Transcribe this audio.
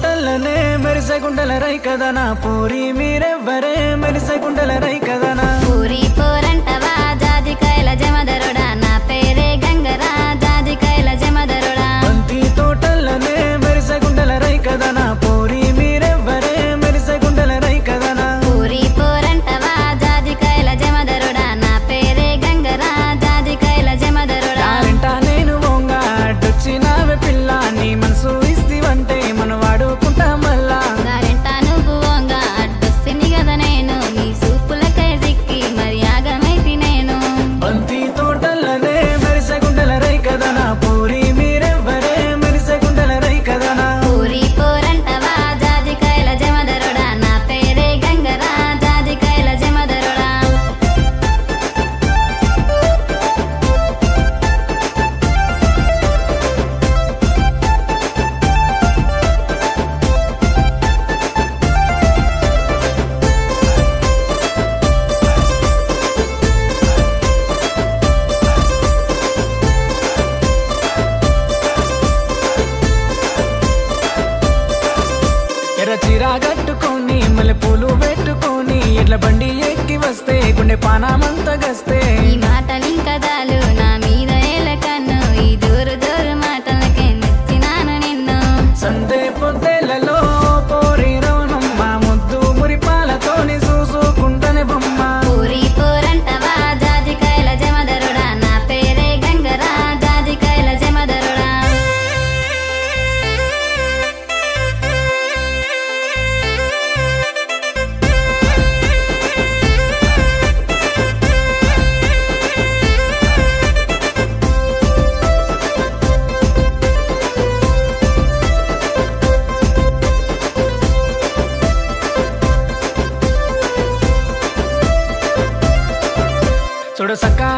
తోటల్లనే మెరిసే గుండెల రై కదా నా పూరి మీరెవ్వరే మెరిసే గుండెల రై కదా నా పూరి పోరంటవా జాజికాయల జమదరుడా నా పేరే గంగరా జాజికాయల జమదరుడా బంతి తోటల్లనే మెరిసే గుండెల రై కదా నా పూరి మీరెవ్వరే మెరిసే గుండెల రై కదా నా పూరి పోరంటవా జాజికాయల జమదరుడా నా పేరే గంగరా జాజికాయల జమదరుడా టాలెంట నేను వంగ అడ్డొచ్చినావే పిల్ల నీ మనసు ఇస్తివంటే మనం వాడుకుంటా మళ్ళా గారెంట నువ్వు వంగ అడ్డొస్తిని కదా నేను నీ సూపులకై సిక్కి మరి ఆగమైతి నేను బంతి తోటల్లనే మెరిసే గుండెల రై కదా నా పూరి మీరెవ్వరే మెరిసే గుండెల రై కదా నా పూరి పోరంటవా జాజికాయల జమదరుడా నా పేరే గంగరా జాజికాయల జమదరుడా ఎర్ర చీర కట్టుకొని మల్లె పూలు పెట్టుకొని ఎడ్ల బండి ఎక్కి వస్తే గుండె పానామంతా గస్తే ఈ మాటలింకదాలు నా మీద ఏలకన్ను ఈ దూరు దూరు మాటలకే నెచ్చినాను నిన్ను సందే పొద్దెలలో పోరి రవణమ్మ ముద్దు మురిపాలతోని చూసుకుంటనే బొమ్మ పూరి పోరంటవా జాజికాయల జమదరుడా నా పేరే గంగరా జాజికాయల జమదరుడా చూడు సక్కా